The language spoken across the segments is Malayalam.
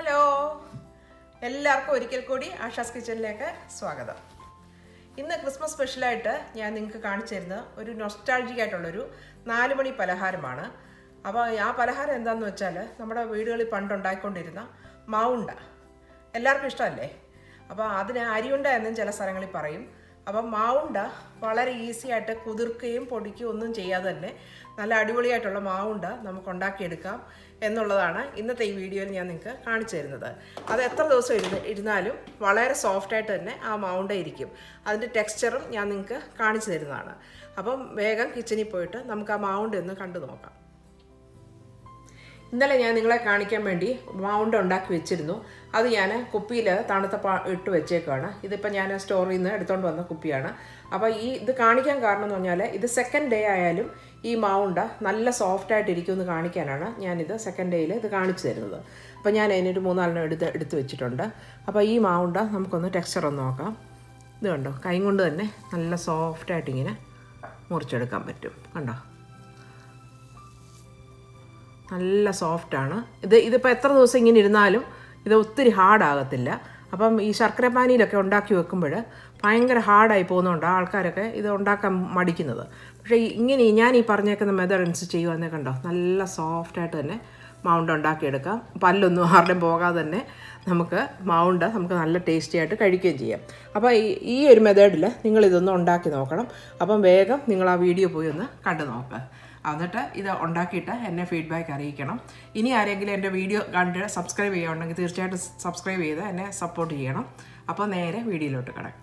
ഹലോ എല്ലാവർക്കും ഒരിക്കൽ കൂടി ആഷാസ് കിച്ചണിലേക്ക് സ്വാഗതം ഇന്ന് ക്രിസ്മസ് സ്പെഷ്യലായിട്ട് ഞാൻ നിങ്ങൾക്ക് കാണിച്ചു തരുന്നത് ഒരു നൊസ്റ്റാൾജിക് ആയിട്ടുള്ളൊരു നാല് മണി പലഹാരമാണ് അപ്പോൾ ആ പലഹാരം എന്താണെന്ന് വെച്ചാൽ നമ്മുടെ വീടുകളിൽ പണ്ടുണ്ടായിക്കൊണ്ടിരുന്ന മാവുണ്ട എല്ലാവർക്കും ഇഷ്ടമല്ലേ അപ്പോൾ അതിന് അരിയുണ്ട എന്നും ചില സ്ഥലങ്ങളിൽ പറയും അപ്പം മാവുണ്ട വളരെ ഈസി ആയിട്ട് കുതിർക്കുകയും പൊടിക്കുകയും ഒന്നും ചെയ്യാതെ തന്നെ നല്ല അടിപൊളിയായിട്ടുള്ള മാവുണ്ട നമുക്ക് ഉണ്ടാക്കിയെടുക്കാം എന്നുള്ളതാണ് ഇന്നത്തെ ഈ വീഡിയോയിൽ ഞാൻ നിങ്ങൾക്ക് കാണിച്ചു തരുന്നത് അത് എത്ര ദിവസം ഇരുന്ന് ഇരുന്നാലും വളരെ സോഫ്റ്റായിട്ട് തന്നെ ആ മാവുണ്ട ഇരിക്കും അതിൻ്റെ ടെക്സ്ചറും ഞാൻ നിങ്ങൾക്ക് കാണിച്ചു തരുന്നതാണ് അപ്പം വേഗം കിച്ചണിൽ പോയിട്ട് നമുക്ക് ആ മാവുണ്ട ഒന്ന് കണ്ടു നോക്കാം ഇന്നലെ ഞാൻ നിങ്ങളെ കാണിക്കാൻ വേണ്ടി മൗണ്ട് ഉണ്ടാക്കി വെച്ചിരുന്നു അത് ഞാൻ കുപ്പിയിൽ തണുത്ത പാ ഇട്ട് വെച്ചേക്കാണ് ഇതിപ്പോൾ ഞാൻ സ്റ്റോറിൽ നിന്ന് എടുത്തുകൊണ്ട് വന്ന കുപ്പിയാണ് അപ്പോൾ ഈ ഇത് കാണിക്കാൻ കാരണം എന്ന് പറഞ്ഞാൽ ഇത് സെക്കൻഡ് ഡേ ആയാലും ഈ മൗണ്ട നല്ല സോഫ്റ്റ് ആയിട്ട് ഇരിക്കുമെന്ന് കാണിക്കാനാണ് ഞാനിത് സെക്കൻഡ് ഡേയിൽ ഇത് കാണിച്ചു തരുന്നത് അപ്പോൾ ഞാൻ അതിനൊരു മൂന്നാലെണ്ണം എടുത്ത് എടുത്ത് വെച്ചിട്ടുണ്ട് അപ്പോൾ ഈ മൗണ്ട നമുക്കൊന്ന് ടെക്സ്ചർ ഒന്ന് നോക്കാം ഇത് കണ്ടോ കൈ കൊണ്ട് തന്നെ നല്ല സോഫ്റ്റായിട്ട് ഇങ്ങനെ മുറിച്ചെടുക്കാൻ പറ്റും കണ്ടോ നല്ല സോഫ്റ്റാണ് ഇത് ഇതിപ്പോൾ എത്ര ദിവസം ഇങ്ങനെ ഇരുന്നാലും ഇത് ഒത്തിരി ഹാർഡാകത്തില്ല അപ്പം ഈ ശർക്കര പാനിയിലൊക്കെ ഉണ്ടാക്കി വെക്കുമ്പോൾ ഭയങ്കര ഹാർഡായി പോകുന്നതുകൊണ്ട് ആൾക്കാരൊക്കെ ഇത് ഉണ്ടാക്കാൻ മടിക്കുന്നത് പക്ഷേ ഇങ്ങനെ ഞാൻ ഈ പറഞ്ഞേക്കുന്ന മെത്തേഡ് അനുസരിച്ച് ചെയ്യുവാന്നേ കണ്ടോ നല്ല സോഫ്റ്റായിട്ട് തന്നെ മൗണ്ട് ഉണ്ടാക്കിയെടുക്കാം പല്ലൊന്നും ആരുടെയും പോകാതെ തന്നെ നമുക്ക് മൗണ്ട് നമുക്ക് നല്ല ടേസ്റ്റി ആയിട്ട് കഴിക്കുകയും ചെയ്യാം അപ്പോൾ ഈ ഈ ഒരു മെത്തേഡിൽ നിങ്ങളിതൊന്ന് ഉണ്ടാക്കി നോക്കണം അപ്പം വേഗം നിങ്ങൾ ആ വീഡിയോ പോയി ഒന്ന് കണ്ടു നോക്കുക എന്നിട്ട് ഇത് ഉണ്ടാക്കിയിട്ട് എന്നെ ഫീഡ്ബാക്ക് അറിയിക്കണം ഇനി ആരെങ്കിലും എൻ്റെ വീഡിയോ കണ്ട് സബ്സ്ക്രൈബ് ചെയ്യുകയുണ്ടെങ്കിൽ തീർച്ചയായിട്ടും സബ്സ്ക്രൈബ് ചെയ്ത് എന്നെ സപ്പോർട്ട് ചെയ്യണം അപ്പോൾ നേരെ വീഡിയോയിലോട്ട് കിടക്കാം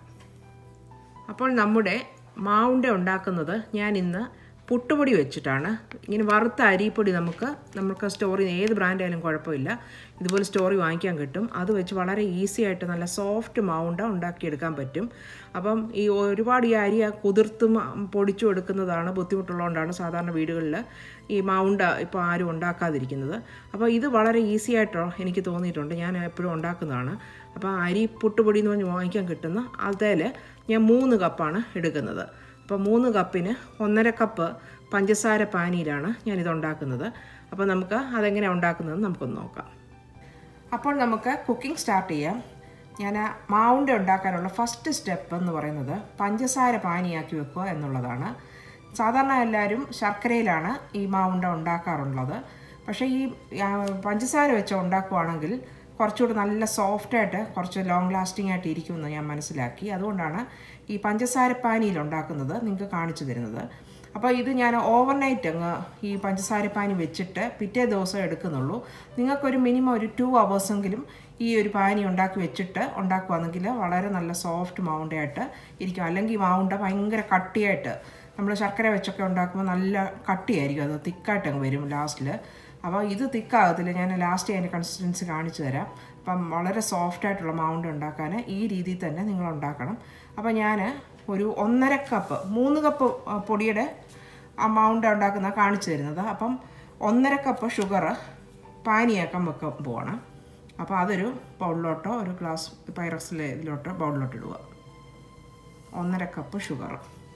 അപ്പോൾ നമ്മുടെ മാവുണ്ട ഉണ്ടാക്കുന്നത് ഞാൻ ഇന്ന് പുട്ടുപൊടി വെച്ചിട്ടാണ് ഇങ്ങനെ വറുത്ത അരിപ്പൊടി നമുക്ക് നമുക്ക് സ്റ്റോറിൽ നിന്ന് ഏത് ബ്രാൻഡ് ആയാലും കുഴപ്പമില്ല ഇതുപോലെ സ്റ്റോറി വാങ്ങിക്കാൻ കിട്ടും അത് വെച്ച് വളരെ ഈസി ആയിട്ട് നല്ല സോഫ്റ്റ് മൗണ്ട ഉണ്ടാക്കിയെടുക്കാൻ പറ്റും അപ്പം ഈ ഒരുപാട് ഈ അരി കുതിർത്തും പൊടിച്ചും എടുക്കുന്നതാണ് ബുദ്ധിമുട്ടുള്ളതുകൊണ്ടാണ് സാധാരണ വീടുകളിൽ ഈ മൗണ്ട ഇപ്പോൾ ആരും ഉണ്ടാക്കാതിരിക്കുന്നത് അപ്പോൾ ഇത് വളരെ ഈസി ആയിട്ടോ എനിക്ക് തോന്നിയിട്ടുണ്ട് ഞാൻ എപ്പോഴും ഉണ്ടാക്കുന്നതാണ് അപ്പോൾ അരി പുട്ടുപൊടി എന്ന് പറഞ്ഞ് വാങ്ങിക്കാൻ കിട്ടുന്ന അതിൽ ഞാൻ മൂന്ന് കപ്പാണ് എടുക്കുന്നത് അപ്പോൾ മൂന്ന് കപ്പിന് ഒന്നര കപ്പ് പഞ്ചസാര പാനിയിലാണ് ഞാനിത് ഉണ്ടാക്കുന്നത് അപ്പോൾ നമുക്ക് അതെങ്ങനെ ഉണ്ടാക്കുന്നത് നമുക്കൊന്ന് നോക്കാം അപ്പോൾ നമുക്ക് കുക്കിംഗ് സ്റ്റാർട്ട് ചെയ്യാം ഞാൻ മാവുണ്ട ഉണ്ടാക്കാനുള്ള ഫസ്റ്റ് സ്റ്റെപ്പ് എന്ന് പറയുന്നത് പഞ്ചസാര പാനിയാക്കി വെക്കുക എന്നുള്ളതാണ് സാധാരണ എല്ലാവരും ശർക്കരയിലാണ് ഈ മാവുണ്ട ഉണ്ടാക്കാറുള്ളത് പക്ഷേ ഈ പഞ്ചസാര വെച്ച് ഉണ്ടാക്കുവാണെങ്കിൽ കുറച്ചുകൂടി നല്ല സോഫ്റ്റായിട്ട് കുറച്ച് ലോങ് ലാസ്റ്റിംഗ് ആയിട്ട് ഇരിക്കുമെന്ന് ഞാൻ മനസ്സിലാക്കി അതുകൊണ്ടാണ് ഈ പഞ്ചസാര പാനിയിൽ ഉണ്ടാക്കുന്നത് നിങ്ങൾക്ക് കാണിച്ചു തരുന്നത് അപ്പോൾ ഇത് ഞാൻ ഓവർനൈറ്റ് അങ്ങ് ഈ പഞ്ചസാര പാനി വെച്ചിട്ട് പിറ്റേ ദിവസം എടുക്കുന്നുള്ളൂ നിങ്ങൾക്കൊരു മിനിമം ഒരു ടു അവേഴ്സെങ്കിലും ഈ ഒരു പാനി ഉണ്ടാക്കി വെച്ചിട്ട് ഉണ്ടാക്കുകയാണെങ്കിൽ വളരെ നല്ല സോഫ്റ്റ് മൗണ്ടയായിട്ട് ഇരിക്കും അല്ലെങ്കിൽ മൗണ്ട ഭയങ്കര കട്ടിയായിട്ട് നമ്മൾ ശർക്കര വെച്ചൊക്കെ ഉണ്ടാക്കുമ്പോൾ നല്ല കട്ടിയായിരിക്കും അത് തിക്കായിട്ട് അങ്ങ് വരും ലാസ്റ്റിൽ അപ്പോൾ ഇത് തിക്കാകത്തില്ല ഞാൻ ലാസ്റ്റ് അതിൻ്റെ കൺസിസ്റ്റൻസി കാണിച്ചു തരാം അപ്പം വളരെ സോഫ്റ്റ് ആയിട്ടുള്ള മൗണ്ട് ഉണ്ടാക്കാൻ ഈ രീതിയിൽ തന്നെ നിങ്ങൾ ഉണ്ടാക്കണം അപ്പോൾ ഞാൻ ഒരു ഒന്നര കപ്പ് മൂന്ന് കപ്പ് പൊടിയുടെ മൗണ്ട് ഉണ്ടാക്കുന്ന കാണിച്ചു തരുന്നത് അപ്പം ഒന്നര കപ്പ് ഷുഗർ പാനിയാക്കാൻ വെക്കാൻ പോകണം അപ്പോൾ അതൊരു ബൗളിലോട്ടോ ഒരു ഗ്ലാസ് പൈറക്സിലെ ഇതിലോട്ടോ ബൗളിലോട്ട് ഇടുക ഒന്നര കപ്പ് ഷുഗർ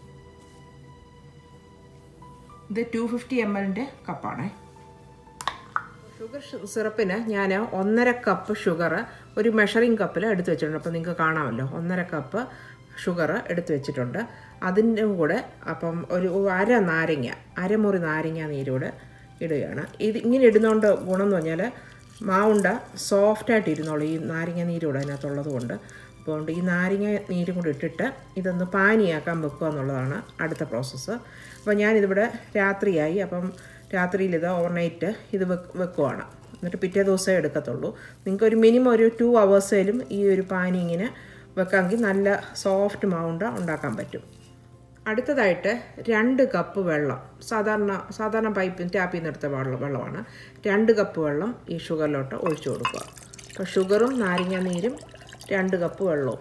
ഇത് ടു ഫിഫ്റ്റി എം എല്ലിൻ്റെ കപ്പാണേ ഷുഗർ സിറപ്പിന് ഞാൻ ഒന്നര കപ്പ് ഷുഗർ ഒരു മെഷറിംഗ് കപ്പിൽ എടുത്ത് വെച്ചിട്ടുണ്ട് അപ്പോൾ നിങ്ങൾക്ക് കാണാമല്ലോ ഒന്നര കപ്പ് ഷുഗർ എടുത്ത് വെച്ചിട്ടുണ്ട് അതിൻ്റെ കൂടെ അപ്പം ഒരു അര നാരങ്ങ അരമുറി നാരങ്ങ നീരൂടെ ഇടുകയാണ് ഇത് ഇങ്ങനെ ഇടുന്നതുകൊണ്ട് ഗുണം എന്ന് പറഞ്ഞാൽ മാവുണ്ട സോഫ്റ്റായിട്ട് ഇരുന്നോളൂ ഈ നാരങ്ങ നീരൂടെ അതിനകത്തുള്ളത് കൊണ്ട് അപ്പോൾ ഈ നാരങ്ങ നീരും കൂടി ഇട്ടിട്ട് ഇതൊന്ന് പാനിയാക്കാൻ വെക്കുക എന്നുള്ളതാണ് അടുത്ത പ്രോസസ്സ് അപ്പോൾ ഞാനിതിവിടെ രാത്രിയായി അപ്പം രാത്രിയിൽ ഇത് ഓവർനൈറ്റ് ഇത് വെക്കുവാണ് എന്നിട്ട് പിറ്റേ ദിവസമേ എടുക്കത്തുള്ളൂ നിങ്ങൾക്ക് ഒരു മിനിമം ഒരു ടു അവേഴ്സേലും ഈ ഒരു പാനി ഇങ്ങനെ വെക്കാമെങ്കിൽ നല്ല സോഫ്റ്റ് മൗണ്ട ഉണ്ടാക്കാൻ പറ്റും അടുത്തതായിട്ട് രണ്ട് കപ്പ് വെള്ളം സാധാരണ സാധാരണ പൈപ്പ് ടാപ്പിൽ നിന്ന് എടുത്ത വെള്ളം വെള്ളമാണ് രണ്ട് കപ്പ് വെള്ളം ഈ ഷുഗറിലോട്ട് ഒഴിച്ചു കൊടുക്കുക അപ്പോൾ ഷുഗറും നാരങ്ങ നീരും രണ്ട് കപ്പ് വെള്ളവും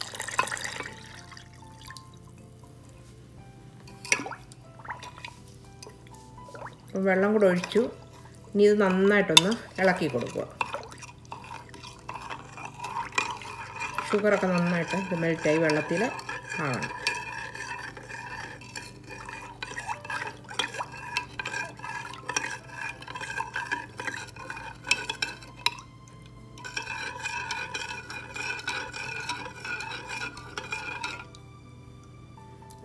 വെള്ളം കൂടെ ഒഴിച്ചു ഇനി ഇത് നന്നായിട്ടൊന്ന് ഇളക്കി കൊടുക്കുക ഷുഗറൊക്കെ നന്നായിട്ട് ഇത് മെൽറ്റായി വെള്ളത്തിൽ ആവണം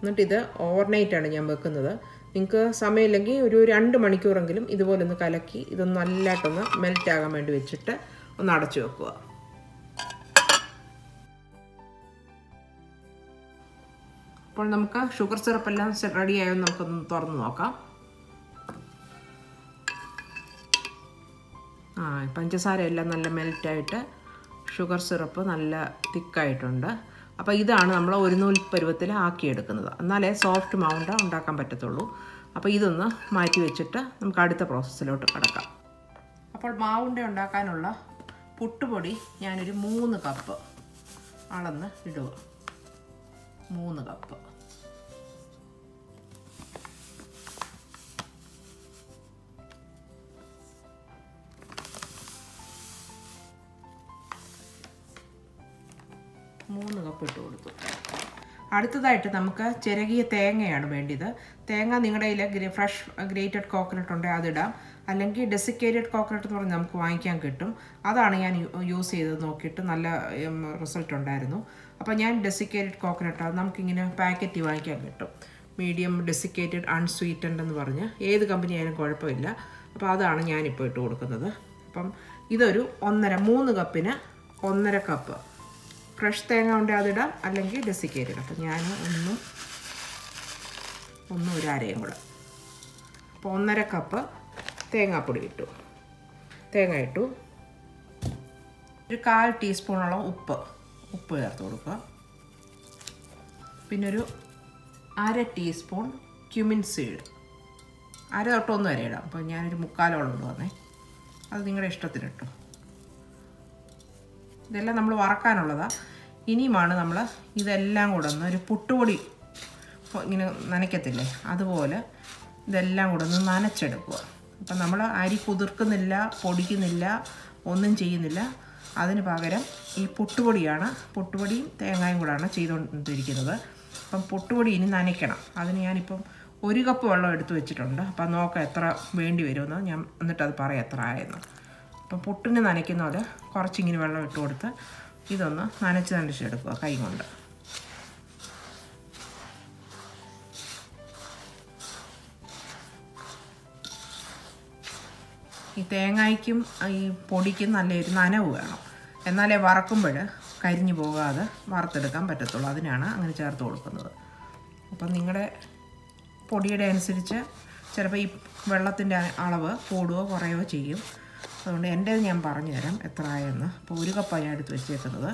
എന്നിട്ട് ഇത് ഓവർനൈറ്റാണ് ഞാൻ വെക്കുന്നത് നിങ്ങൾക്ക് സമയമില്ലെങ്കിൽ ഒരു രണ്ട് മണിക്കൂറെങ്കിലും ഇതുപോലെ ഒന്ന് കലക്കി ഇതൊന്ന് നല്ലതായിട്ടൊന്ന് മെൽറ്റ് ആകാൻ വേണ്ടി വെച്ചിട്ട് ഒന്ന് അടച്ചു വെക്കുക അപ്പോൾ നമുക്ക് ഷുഗർ സിറപ്പ് എല്ലാം റെഡി ആയോ നമുക്കൊന്ന് തുറന്ന് നോക്കാം ആ പഞ്ചസാര എല്ലാം നല്ല മെൽറ്റായിട്ട് ഷുഗർ സിറപ്പ് നല്ല തിക്കായിട്ടുണ്ട് അപ്പോൾ ഇതാണ് നമ്മൾ ഒരു നൂൽ പരുവത്തിൽ ആക്കിയെടുക്കുന്നത് എന്നാലേ സോഫ്റ്റ് മൗണ്ട ഉണ്ടാക്കാൻ പറ്റത്തുള്ളൂ അപ്പോൾ ഇതൊന്ന് മാറ്റി വെച്ചിട്ട് നമുക്ക് അടുത്ത പ്രോസസ്സിലോട്ട് കിടക്കാം അപ്പോൾ മാവുണ്ട ഉണ്ടാക്കാനുള്ള പുട്ടുപൊടി ഞാനൊരു മൂന്ന് കപ്പ് അളന്ന് ഇടുക മൂന്ന് കപ്പ് മൂന്ന് കപ്പ് ഇട്ട് കൊടുത്തു അടുത്തതായിട്ട് നമുക്ക് ചിരകിയ തേങ്ങയാണ് വേണ്ടത് തേങ്ങ നിങ്ങളുടെ കയ്യിൽ ഫ്രഷ് ഗ്രേറ്റഡ് കോക്കനട്ട് ഉണ്ടെങ്കിൽ അതിടാം അല്ലെങ്കിൽ ഡെസിക്കേറ്റഡ് കോക്കനട്ട് എന്ന് പറഞ്ഞ് നമുക്ക് വാങ്ങിക്കാൻ കിട്ടും അതാണ് ഞാൻ യൂസ് ചെയ്ത് നോക്കിയിട്ട് നല്ല റിസൾട്ട് ഉണ്ടായിരുന്നു അപ്പോൾ ഞാൻ ഡെസിക്കേറ്റഡ് കോക്കനട്ട് അത് നമുക്കിങ്ങനെ പാക്കറ്റ് വാങ്ങിക്കാൻ കിട്ടും മീഡിയം ഡെസിക്കേറ്റഡ് അൺസ്വീറ്റൻഡ് എന്ന് പറഞ്ഞ് ഏത് കമ്പനി ആയാലും കുഴപ്പമില്ല അപ്പോൾ അതാണ് ഞാനിപ്പോൾ ഇട്ട് കൊടുക്കുന്നത് അപ്പം ഇതൊരു ഒന്നര മൂന്ന് കപ്പിന് ഒന്നര കപ്പ് ഫ്രഷ് തേങ്ങ ഉണ്ടെങ്കിൽ അതിടാം അല്ലെങ്കിൽ ഡെസിക്കേറ്റഡ് അപ്പം ഞാൻ ഒന്നും ഒന്നും ഒരു അരയും കൂടെ അപ്പോൾ ഒന്നര കപ്പ് തേങ്ങാപ്പൊടി ഇട്ടു തേങ്ങ ഇട്ടു ഒരു കാൽ ടീസ്പൂണോളം ഉപ്പ് ഉപ്പ് ചേർത്ത് കൊടുക്കുക പിന്നെ ഒരു അര ടീസ്പൂൺ ക്യുമിൻ സീഡ് അര തൊട്ടൊന്നും വരെ ഇടാം അപ്പോൾ ഞാനൊരു മുക്കാലോളം ഇടുവന്നേ അത് നിങ്ങളുടെ ഇഷ്ടത്തിനിട്ടു ഇതെല്ലാം നമ്മൾ വറക്കാനുള്ളതാണ് ഇനിയുമാണ് നമ്മൾ ഇതെല്ലാം കൂടെ ഒന്ന് ഒരു പുട്ടുപൊടി ഇങ്ങനെ നനയ്ക്കത്തില്ലേ അതുപോലെ ഇതെല്ലാം കൂടെ ഒന്ന് നനച്ചെടുക്കുക അപ്പം നമ്മൾ അരി കുതിർക്കുന്നില്ല പൊടിക്കുന്നില്ല ഒന്നും ചെയ്യുന്നില്ല അതിന് പകരം ഈ പുട്ടുപൊടിയാണ് പുട്ടുപൊടിയും തേങ്ങായും കൂടാണ് ചെയ്തുകൊണ്ടിരിക്കുന്നത് അപ്പം പുട്ടുപൊടി ഇനി നനയ്ക്കണം അതിന് ഞാനിപ്പം ഒരു കപ്പ് വെള്ളം എടുത്ത് വെച്ചിട്ടുണ്ട് അപ്പം നോക്കാം എത്ര വേണ്ടി വരുമെന്ന് ഞാൻ എന്നിട്ടത് പറയാം എത്ര ആയെന്ന് അപ്പം പുട്ടിന് നനയ്ക്കുന്ന പോലെ കുറച്ചിങ്ങനെ വെള്ളം ഇട്ട് കൊടുത്ത് ഇതൊന്ന് നനച്ച് നനച്ചെടുക്കുക കൈ കൊണ്ട് ഈ തേങ്ങയ്ക്കും ഈ പൊടിക്കും നല്ലൊരു നനവ് വേണം എന്നാലേ വറക്കുമ്പോൾ കരിഞ്ഞു പോകാതെ വറുത്തെടുക്കാൻ പറ്റത്തുള്ളൂ അതിനാണ് അങ്ങനെ ചേർത്ത് കൊടുക്കുന്നത് അപ്പം നിങ്ങളുടെ പൊടിയുടെ അനുസരിച്ച് ചിലപ്പോൾ ഈ വെള്ളത്തിൻ്റെ അളവ് കൂടുകയോ കുറയുകയോ ചെയ്യും അതുകൊണ്ട് എൻ്റെ ഞാൻ പറഞ്ഞു തരാം എത്ര ആയെന്ന് അപ്പോൾ ഒരു കപ്പാണ് ഞാൻ എടുത്ത് വെച്ചേക്കുന്നത്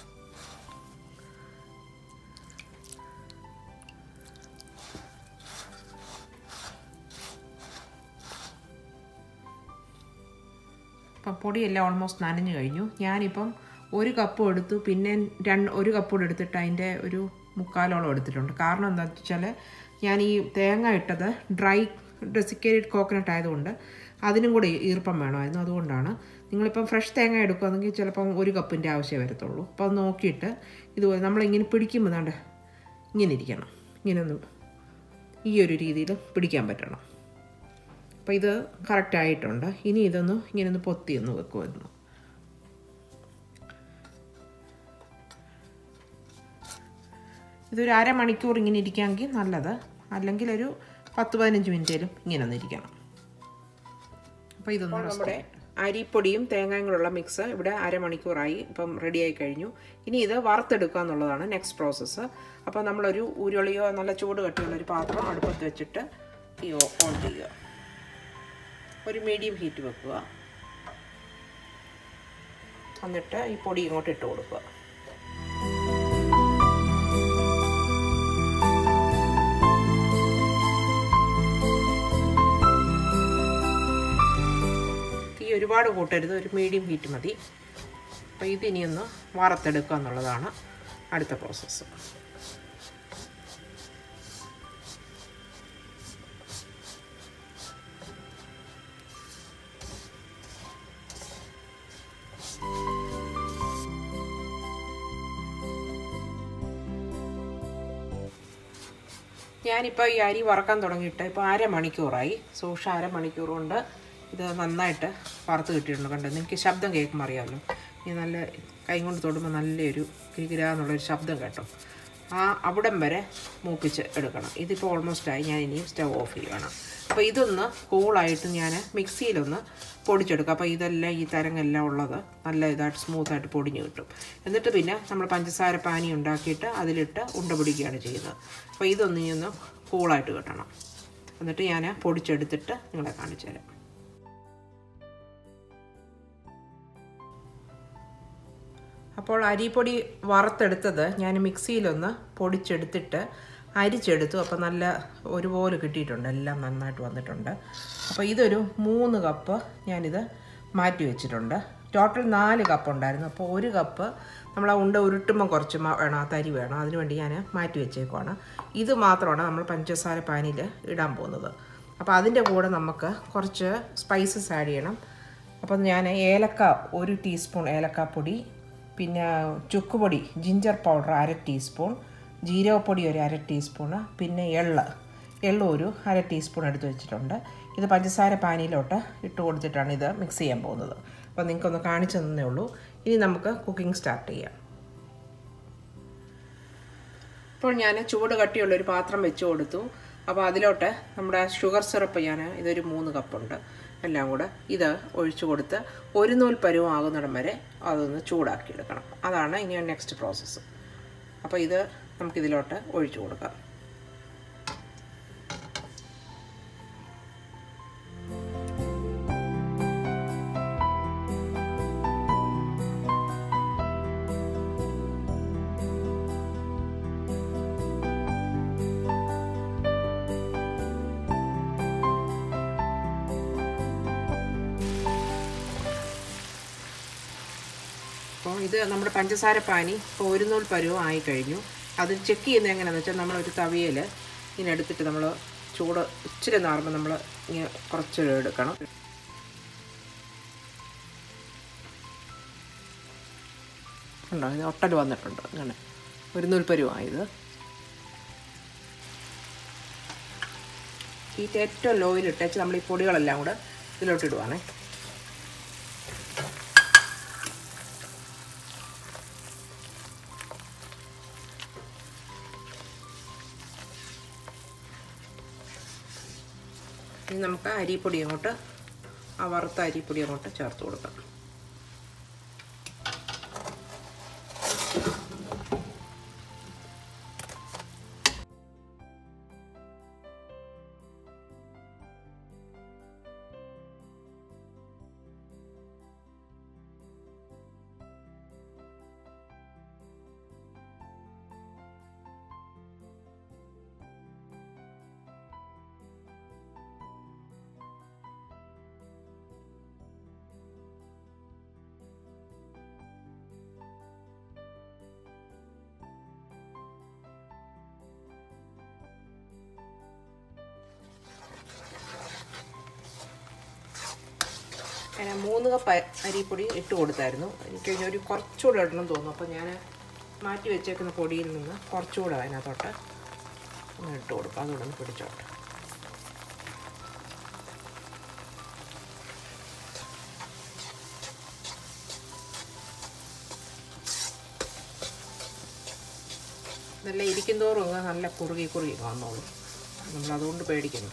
അപ്പം പൊടിയെല്ലാം ഓൾമോസ്റ്റ് നനഞ്ഞു കഴിഞ്ഞു ഞാനിപ്പം ഒരു കപ്പ് എടുത്തു പിന്നെ രണ്ട് ഒരു കപ്പ് കൂടെ എടുത്തിട്ട് അതിൻ്റെ ഒരു മുക്കാലോളം എടുത്തിട്ടുണ്ട് കാരണം എന്താണെന്ന് വെച്ചാൽ ഞാൻ ഈ തേങ്ങ ഇട്ടത് ഡ്രൈ ഡെസിക്കേറ്റഡ് കോക്കനട്ട് ആയതുകൊണ്ട് അതിനും കൂടി ഈർപ്പം വേണമായിരുന്നു അതുകൊണ്ടാണ് നിങ്ങളിപ്പം ഫ്രഷ് തേങ്ങ എടുക്കുകയാണെങ്കിൽ ചിലപ്പം ഒരു കപ്പിൻ്റെ ആവശ്യമേ വരത്തുള്ളൂ അപ്പോൾ അത് നോക്കിയിട്ട് ഇതുപോലെ നമ്മളിങ്ങനെ പിടിക്കുമ്പോൾ ദാണ്ട് ഇങ്ങനെ ഇരിക്കണം ഇങ്ങനെ ഒന്ന് ഈ ഒരു രീതിയിൽ പിടിക്കാൻ പറ്റണം അപ്പോൾ ഇത് കറക്റ്റ് ആയിട്ടുണ്ട് ഇനി ഇതൊന്ന് ഇങ്ങനെ ഒന്ന് പൊത്തി ഒന്ന് വെക്കുമായിരുന്നു ഇതൊരു അരമണിക്കൂർ ഇങ്ങനെ ഇരിക്കാമെങ്കിൽ നല്ലത് അല്ലെങ്കിൽ ഒരു പത്ത് പതിനഞ്ച് മിനിറ്റേലും ഇങ്ങനെ ഒന്ന് ഇരിക്കണം അപ്പോൾ ഇതൊന്ന് നമ്മുടെ അരിപ്പൊടിയും തേങ്ങയും കൂടെയുള്ള മിക്സ് ഇവിടെ അരമണിക്കൂറായി ഇപ്പം റെഡിയായി കഴിഞ്ഞു ഇനി ഇത് വറുത്തെടുക്കുക എന്നുള്ളതാണ് നെക്സ്റ്റ് പ്രോസസ്സ് അപ്പോൾ നമ്മളൊരു ഉരുളിയോ നല്ല ചൂട് കട്ടിയുള്ള ഒരു പാത്രം അടുപ്പത്ത് വെച്ചിട്ട് ഈ ഓൺ ചെയ്യുക ഒരു മീഡിയം ഹീറ്റ് വെക്കുക എന്നിട്ട് ഈ പൊടി ഇങ്ങോട്ട് ഇട്ട് കൊടുക്കുക തീ ഒരുപാട് കൂട്ടരുത് ഒരു മീഡിയം ഹീറ്റ് മതി അപ്പോൾ ഇതിനി ഒന്ന് വറുത്തെടുക്കുക എന്നുള്ളതാണ് അടുത്ത പ്രോസസ്സ് ഞാനിപ്പോൾ ഈ അരി വറക്കാൻ തുടങ്ങിയിട്ട് ഇപ്പോൾ അരമണിക്കൂറായി സൂക്ഷ അരമണിക്കൂർ കൊണ്ട് ഇത് നന്നായിട്ട് വറുത്ത് കിട്ടിയിട്ടുണ്ട് കണ്ടോ നിങ്ങൾക്ക് ശബ്ദം കേൾക്കുമ്പോൾ അറിയാമല്ലോ ഈ നല്ല കൈ കൊണ്ട് തൊടുമ്പോൾ നല്ലൊരു കിരികിര എന്നുള്ളൊരു ശബ്ദം കേട്ടോ ആ അവിടം വരെ മൂപ്പിച്ച് എടുക്കണം ഇതിപ്പോൾ ഓൾമോസ്റ്റ് ആയി ഞാൻ ഇനിയും സ്റ്റവ് ഓഫ് ചെയ്യണം അപ്പോൾ ഇതൊന്ന് കൂളായിട്ട് ഞാൻ മിക്സിയിലൊന്ന് പൊടിച്ചെടുക്കും അപ്പോൾ ഇതെല്ലാം ഈ തരങ്ങെല്ലാം ഉള്ളത് നല്ല ഇതായിട്ട് സ്മൂത്തായിട്ട് പൊടിഞ്ഞ് കിട്ടും എന്നിട്ട് പിന്നെ നമ്മൾ പഞ്ചസാര പാനി ഉണ്ടാക്കിയിട്ട് അതിലിട്ട് ഉണ്ട പിടിക്കുകയാണ് ചെയ്യുന്നത് അപ്പോൾ ഇതൊന്ന് ഇനി ഒന്ന് കൂളായിട്ട് കിട്ടണം എന്നിട്ട് ഞാൻ പൊടിച്ചെടുത്തിട്ട് നിങ്ങളെ കാണിച്ചു തരാം അപ്പോൾ അരിപ്പൊടി വറുത്തെടുത്തത് ഞാൻ മിക്സിയിലൊന്ന് പൊടിച്ചെടുത്തിട്ട് അരിച്ചെടുത്തു അപ്പോൾ നല്ല ഒരുപോലെ കിട്ടിയിട്ടുണ്ട് എല്ലാം നന്നായിട്ട് വന്നിട്ടുണ്ട് അപ്പോൾ ഇതൊരു മൂന്ന് കപ്പ് ഞാനിത് മാറ്റി വെച്ചിട്ടുണ്ട് ടോട്ടൽ നാല് കപ്പ് ഉണ്ടായിരുന്നു അപ്പോൾ ഒരു കപ്പ് നമ്മൾ ആ ഉണ്ട ഉരുട്ടുമ്പോൾ കുറച്ച് മ- വേണം ആ തരി വേണം അതിനുവേണ്ടി ഞാൻ മാറ്റി വെച്ചേക്കുവാണ് ഇത് മാത്രമാണ് നമ്മൾ പഞ്ചസാര പാനിൽ ഇടാൻ പോകുന്നത് അപ്പോൾ അതിൻ്റെ കൂടെ നമുക്ക് കുറച്ച് സ്പൈസസ് ആഡ് ചെയ്യണം അപ്പം ഞാൻ ഏലക്ക ഒരു ടീസ്പൂൺ ഏലക്കാപ്പൊടി പിന്നെ ചുക്കുപൊടി ജിഞ്ചർ പൗഡർ അര ടീസ്പൂൺ ജീരകപ്പൊടി ഒരു അര ടീസ്പൂണ് പിന്നെ എള്ള് എള്ള് ഒരു അര ടീസ്പൂൺ എടുത്ത് വെച്ചിട്ടുണ്ട് ഇത് പഞ്ചസാര പാനിയിലോട്ട് ഇട്ട് കൊടുത്തിട്ടാണ് ഇത് മിക്സ് ചെയ്യാൻ പോകുന്നത് അപ്പോൾ നിങ്ങൾക്കൊന്ന് കാണിച്ചു തന്നേ ഉള്ളൂ ഇനി നമുക്ക് കുക്കിംഗ് സ്റ്റാർട്ട് ചെയ്യാം ഇപ്പോൾ ഞാൻ ചൂട് കട്ടിയുള്ള ഒരു പാത്രം വെച്ച് കൊടുത്തു അപ്പോൾ അതിലോട്ട് നമ്മുടെ ഷുഗർ സിറപ്പ് ഞാൻ ഇതൊരു മൂന്ന് കപ്പുണ്ട് എല്ലാം കൂടെ ഇത് ഒഴിച്ചു കൊടുത്ത് ഒരു നൂൽ പരുവമാകുന്നിടം വരെ അതൊന്ന് ചൂടാക്കിയെടുക്കണം അതാണ് ഇനി നെക്സ്റ്റ് പ്രോസസ്സ് അപ്പോൾ ഇത് നമുക്കിതിലോട്ട് ഒഴിച്ചു കൊടുക്കാം അപ്പോൾ ഇത് നമ്മുടെ പഞ്ചസാര പാനി ഇപ്പോൾ ഒരു നൂൽ പരുവം ആയി കഴിഞ്ഞു അത് ചെക്ക് ചെയ്യുന്നത് എങ്ങനെയാണെന്ന് വെച്ചാൽ നമ്മളൊരു തവിയൽ ഇങ്ങനെ എടുത്തിട്ട് നമ്മൾ ചൂട് ഇച്ചിരി നാറുമ്പോൾ നമ്മൾ ഇങ്ങനെ കുറച്ച് എടുക്കണം ഉണ്ടോ ഇത് ഒട്ടൽ വന്നിട്ടുണ്ട് അങ്ങനെ ഒരു നൂൽ പരുവമായത് ഹീറ്റ് ഏറ്റവും ലോയിൽ ഇട്ടേച്ച് നമ്മൾ ഈ പൊടികളെല്ലാം കൂടെ ഇതിലോട്ട് ഇടുവാണേ ഇനി നമുക്ക് അരിപ്പൊടി അങ്ങോട്ട് ആ വറുത്ത അരിപ്പൊടി അങ്ങോട്ട് ചേർത്ത് കൊടുക്കാം ഞാൻ മൂന്ന് കപ്പ് അ- അരിപ്പൊടി ഇട്ട് കൊടുത്തായിരുന്നു എനിക്ക് ഇനി ഒരു കുറച്ചുകൂടെ ഇടണം തോന്നുന്നു അപ്പോൾ ഞാൻ മാറ്റി വെച്ചേക്കുന്ന പൊടിയിൽ നിന്ന് കുറച്ചുകൂടെ അതിനകത്തോട്ട് ഒന്ന് ഇട്ട് കൊടുക്കും അതുകൂടെ ഒന്ന് പിടിച്ചോട്ടെ നല്ല ഇരിക്കുന്തോറും അങ്ങ് നല്ല കുറുകി കുറുകി വന്നോളൂ നമ്മൾ അതുകൊണ്ട് പേടിക്കണ്ട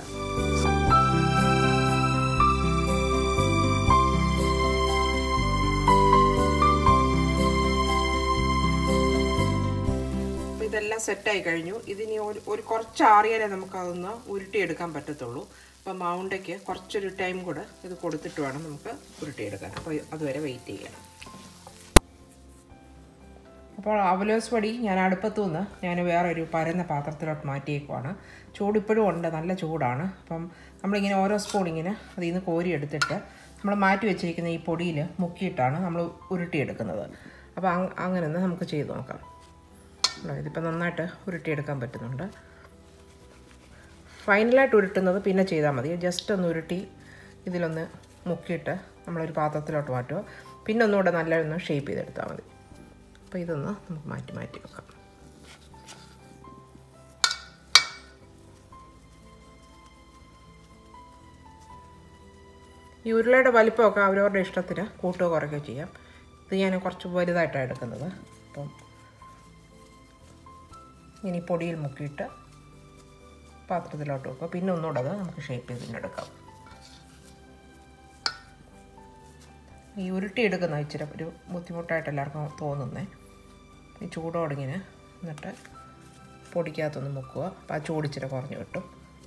അപ്പോൾ ഇതെല്ലാം സെറ്റായി കഴിഞ്ഞു ഇതിനി ഒരു ഒരു കുറച്ച് ആറിയാലേ നമുക്കതൊന്ന് ഉരുട്ടിയെടുക്കാൻ പറ്റത്തുള്ളൂ അപ്പോൾ മൗണ്ടയ്ക്ക് കുറച്ചൊരു ടൈം കൂടെ ഇത് കൊടുത്തിട്ട് വേണം നമുക്ക് ഉരുട്ടിയെടുക്കാൻ അപ്പോൾ അതുവരെ വെയിറ്റ് ചെയ്യണം അപ്പോൾ അവലോസ് പൊടി ഞാൻ അടുപ്പത്തു നിന്ന് ഞാൻ വേറെ ഒരു പരന്ന പാത്രത്തിലോട്ട് മാറ്റിയേക്കുവാണ് ചൂട് ഇപ്പോഴും ഉണ്ട് നല്ല ചൂടാണ് അപ്പം നമ്മളിങ്ങനെ ഓരോ സ്പൂൺ ഇങ്ങനെ അതിൽ നിന്ന് കോരി എടുത്തിട്ട് നമ്മൾ മാറ്റി വെച്ചിരിക്കുന്ന ഈ പൊടിയിൽ മുക്കിയിട്ടാണ് നമ്മൾ ഉരുട്ടിയെടുക്കുന്നത് അപ്പോൾ അങ് അങ്ങനെ ഒന്ന് നമുക്ക് ചെയ്ത് നോക്കാം ഉണ്ടോ? ഇതിപ്പോൾ നന്നായിട്ട് ഉരുട്ടിയെടുക്കാൻ പറ്റുന്നുണ്ട് ഫൈനലായിട്ട് ഉരുട്ടുന്നത് പിന്നെ ചെയ്താൽ മതി ജസ്റ്റ് ഒന്ന് ഉരുട്ടി ഇതിലൊന്ന് മുക്കിയിട്ട് നമ്മളൊരു പാത്രത്തിലോട്ട് മാറ്റുക പിന്നെ ഒന്നുകൂടെ നല്ല ഒന്ന് ഷേപ്പ് ചെയ്തെടുത്താൽ മതി അപ്പോൾ ഇതൊന്ന് നമുക്ക് മാറ്റി മാറ്റി വെക്കാം ഈ ഉരുളയുടെ വലിപ്പമൊക്കെ അവരവരുടെ ഇഷ്ടത്തിന് കൂട്ടുകയോ കുറയ്ക്കുകയോ ചെയ്യാം ഇത് ഞാൻ കുറച്ച് വലുതായിട്ടാണ് എടുക്കുന്നത് അപ്പം ഇനി പൊടിയിൽ മുക്കിയിട്ട് പാത്രത്തിലോട്ട് വെക്കുക പിന്നെ ഒന്നുകൂടെ അത് നമുക്ക് ഷേപ്പ് ചെയ്തിട്ടെടുക്കാം ഈ ഉരുട്ടിയെടുക്കുന്ന ഇച്ചിരി ഒരു ബുദ്ധിമുട്ടായിട്ട് എല്ലാവർക്കും തോന്നുന്നേ ഈ ചൂടോടിങ്ങനെ എന്നിട്ട് പൊടിക്കകത്തൊന്ന് മുക്കുക അപ്പോൾ ആ ചൂടിച്ചിരി കുറഞ്ഞ് കിട്ടും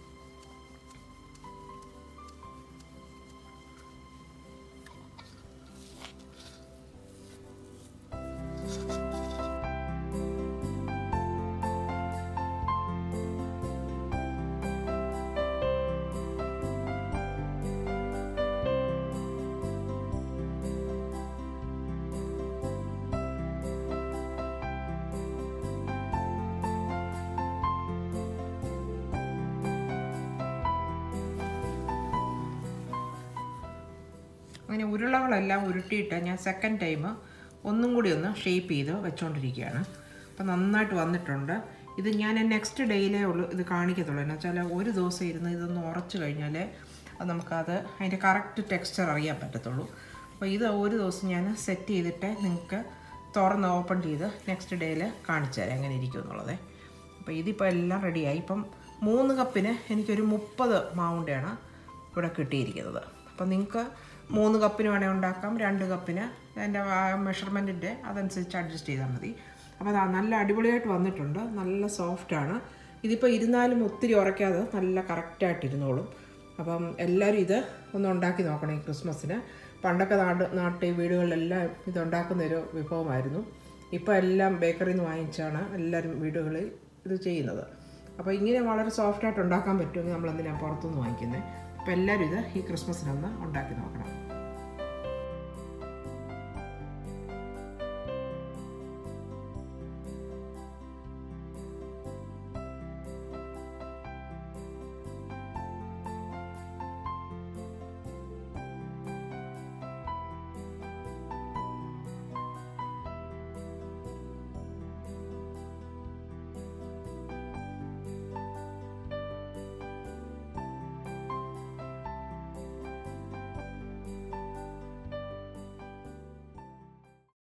അങ്ങനെ ഉരുളകളെല്ലാം ഉരുട്ടിയിട്ട് ഞാൻ സെക്കൻഡ് ടൈം ഒന്നും കൂടി ഒന്ന് ഷേപ്പ് ചെയ്ത് വെച്ചുകൊണ്ടിരിക്കുകയാണ് അപ്പോൾ നന്നായിട്ട് വന്നിട്ടുണ്ട് ഇത് ഞാൻ നെക്സ്റ്റ് ഡേയിലേ ഉള്ളൂ ഇത് കാണിക്കത്തുള്ളൂ എന്ന് വെച്ചാൽ ഒരു ദിവസം ഇരുന്ന് ഇതൊന്ന് ഉറച്ചു കഴിഞ്ഞാൽ അത് നമുക്കത് അതിൻ്റെ കറക്റ്റ് ടെക്സ്ചർ അറിയാൻ പറ്റത്തുള്ളൂ അപ്പോൾ ഇത് ഒരു ദിവസം ഞാൻ സെറ്റ് ചെയ്തിട്ട് നിങ്ങൾക്ക് തുറന്ന് ഓപ്പൺ ചെയ്ത് നെക്സ്റ്റ് ഡേയിൽ കാണിച്ചു തരാം എങ്ങനെ ഇരിക്കും എന്നുള്ളത് അപ്പോൾ ഇതിപ്പോൾ എല്ലാം റെഡിയായി ഇപ്പം മൂന്ന് കപ്പിന് എനിക്കൊരു മുപ്പത് മാവുണ്ടാണ് ഇവിടെ കിട്ടിയിരിക്കുന്നത് അപ്പോൾ നിങ്ങൾക്ക് മൂന്ന് കപ്പിന് വേണേൽ ഉണ്ടാക്കാം രണ്ട് കപ്പിന് അതിൻ്റെ മെഷർമെൻറ്റിൻ്റെ അതനുസരിച്ച് അഡ്ജസ്റ്റ് ചെയ്താൽ മതി അപ്പോൾ അതാ നല്ല അടിപൊളിയായിട്ട് വന്നിട്ടുണ്ട് നല്ല സോഫ്റ്റാണ് ഇതിപ്പോൾ ഇരുന്നാലും ഒത്തിരി ഉറയ്ക്കാതെ നല്ല കറക്റ്റായിട്ട് ഇരുന്നോളും അപ്പം എല്ലാവരും ഇത് ഒന്ന് ഉണ്ടാക്കി നോക്കണം ഈ ക്രിസ്മസിന് പണ്ടൊക്കെ നാട് നാട്ടിൽ വീടുകളിലെല്ലാം ഇത് ഉണ്ടാക്കുന്ന ഒരു വിഭവമായിരുന്നു ഇപ്പോൾ എല്ലാം ബേക്കറിയിൽ നിന്ന് വാങ്ങിച്ചാണ് എല്ലാവരും വീടുകളിൽ ഇത് ചെയ്യുന്നത് അപ്പോൾ ഇങ്ങനെ വളരെ സോഫ്റ്റായിട്ട് ഉണ്ടാക്കാൻ പറ്റുമെങ്കിൽ നമ്മൾ എന്തിനാണ് പുറത്തുനിന്ന് വാങ്ങിക്കുന്നത് അപ്പോൾ എല്ലാവരും ഇത് ഈ ക്രിസ്മസിനൊന്ന് ഉണ്ടാക്കി നോക്കണം